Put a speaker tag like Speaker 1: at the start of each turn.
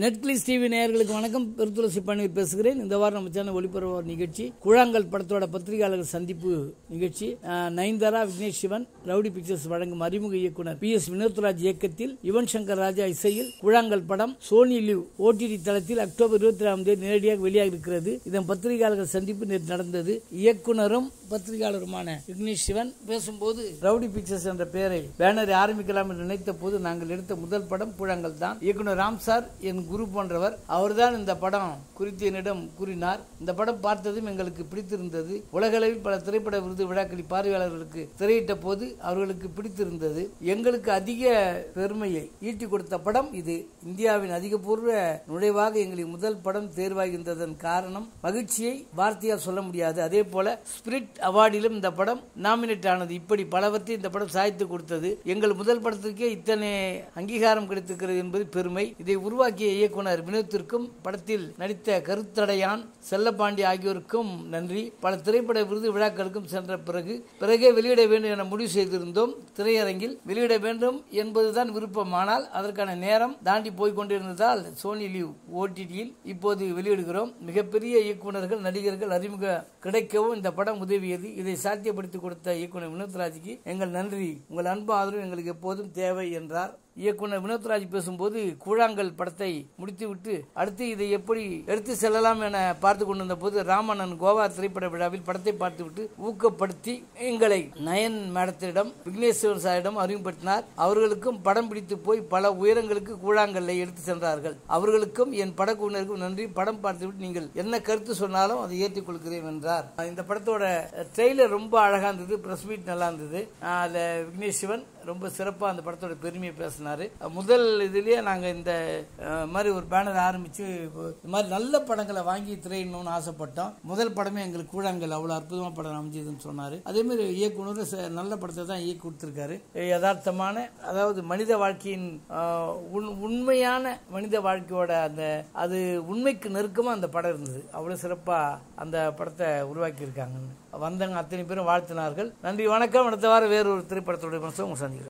Speaker 1: நெட்கிளிஸ் TV நேயர்களுக்கு வணக்கம் பெருத்துளசி பன்னீர் பேசுகிறேன் இந்த வாரம் நம்ம சேனல் ஒளிபரப்பு நிகழ்ச்சி குழாங்கல் படத்தோட பத்திரிகையாளர்கள் சந்திப்பு நிகழ்ச்சி அஹ், நயன்தாரா விக்னேஷ் சிவன் ரவுடி பிக்சர்ஸ் வழங்கும் அறிமுக இயக்குனர் பி எஸ் வினோத்ராஜ் இயக்கத்தில் யுவன் சங்கர் ராஜா இசையில் குழாங்கல் படம் சோனி லிவ் ஓடிடி தளத்தில் அக்டோபர் இருபத்தி ஆறாம் தேதி நேரடியாக வெளியாக இருக்கிறது இதன் பத்திரிகையாளர்கள் சந்திப்பு நேற்று நடந்தது இயக்குனரும் பத்திரிகையாளருமான விக்னேஷ் சிவன் பேசும்போது ரவுடி பிக்சர்ஸ் என்ற பெயரை பேனரை ஆரம்பிக்கலாம் என்று நினைத்த போது நாங்கள் எடுத்த முதல் படம் புழங்கல் தான் இயக்குனர் ராம் சார் என் குரு போன்றவர் அவர்தான் இந்த படம் குறித்து என்னிடம் கூறினார் இந்த படம் பார்த்ததும் எங்களுக்கு பிடித்திருந்தது உலகளவில் பல திரைப்பட விருது விழாக்களில் பார்வையாளர்களுக்கு திரையிட்ட போது அவர்களுக்கு பிடித்திருந்தது எங்களுக்கு அதிக பெருமையை ஈட்டி கொடுத்த படம் இது இந்தியாவின் அதிகபூர்வ நுழைவாக எங்களின் முதல் படம் தேர்வாகின்றதன் காரணம் மகிழ்ச்சியை வார்த்தையால் சொல்ல முடியாது அதே போல ஸ்பிரிட் அவார்டிலும் இந்த படம் நாமினேட் ஆனது இப்படி பலவற்றை இந்த படம் சாய்த்து கொடுத்தது எங்கள் முதல் படத்திற்கே இத்தனை அங்கீகாரம் கிடைத்திருக்கிறது என்பது பெருமை இதை உருவாக்கிய இயக்குனர் வினோத்திற்கும் படத்தில் நடித்த கருத்தடையான் செல்லப்பாண்டி ஆகியோருக்கும் நன்றி பல திரைப்பட விருது விழாக்களுக்கும் சென்ற பிறகு பிறகே வெளியிட வேண்டும் என முடிவு செய்திருந்தோம் திரையரங்கில் வெளியிட வேண்டும் என்பதுதான் விருப்பம் ஆனால் அதற்கான நேரம் தாண்டி போய் கொண்டிருந்ததால் சோனி லீவ் ஓடிடியில் இப்போது வெளியிடுகிறோம் மிகப்பெரிய இயக்குனர்கள் நடிகர்கள் அறிமுக கிடைக்கவும் இந்த படம் உதவியது இதை சாத்தியப்படுத்தி கொடுத்த இயக்குனர் வினோத்ராஜுக்கு எங்கள் நன்றி உங்கள் அன்பு ஆதரவு எங்களுக்கு எப்போதும் தேவை என்றார் இயக்குனர் வினோத்ராஜ் பேசும்போது கூழாங்கல் படத்தை முடித்துவிட்டு அடுத்து இதை எப்படி எடுத்து செல்லலாம் என பார்த்து கொண்டிருந்த போது ராமண்ணன் கோவா திரைப்பட விழாவில் படத்தை பார்த்துவிட்டு ஊக்கப்படுத்தி எங்களை நயன் மேடத்திடம் விக்னேஸ்வரன் சாரிடம் அறிமுகப்படுத்தினார் அவர்களுக்கும் படம் பிடித்து போய் பல உயரங்களுக்கு கூழாங்கல்லை எடுத்து சென்றார்கள் அவர்களுக்கும் என் படக்குழுவினருக்கும் நன்றி படம் பார்த்துவிட்டு நீங்கள் என்ன கருத்து சொன்னாலும் அதை ஏற்றுக்கொள்கிறேன் என்றார் இந்த படத்தோட ட்ரெய்லர் ரொம்ப அழகா இருந்தது பிரஸ் மீட் நல்லா இருந்தது அதில் விக்னேஷ் சிவன் ரொம்ப சிறப்பாக அந்த படத்தோட பெருமையை பேசினாரு முதல் இதுலயே நாங்கள் இந்த அஹ், மாதிரி ஒரு பேனர் ஆரம்பிச்சு இந்த மாதிரி நல்ல படங்களை வாங்கி திரையிடணும்னு ஆசைப்பட்டோம் முதல் படமே எங்களுக்கு கூழாங்கல் அவ்வளோ அற்புதமான படம் அமைஞ்சதுன்னு சொன்னாரு அதே மாதிரி இயக்குனர் ச- நல்ல படத்தை தான் இயக்கி கொடுத்துருக்காரு யதார்த்தமான அதாவது மனித வாழ்க்கையின் அஹ், உண்- உண்மையான மனித வாழ்க்கையோட அந்த அது உண்மைக்கு நெருக்கமாக அந்த படம் இருந்தது அவ்வளோ சிறப்பாக அந்த படத்தை உருவாக்கி இருக்காங்கன்னு வந்தவங்க அத்தனை பேரும் வாழ்த்தினார்கள் நன்றி வணக்கம் அடுத்த வாரம் வேறொரு திரைப்படத்தோட விமர்சனம் உங்களை சந்திக்கிறேன்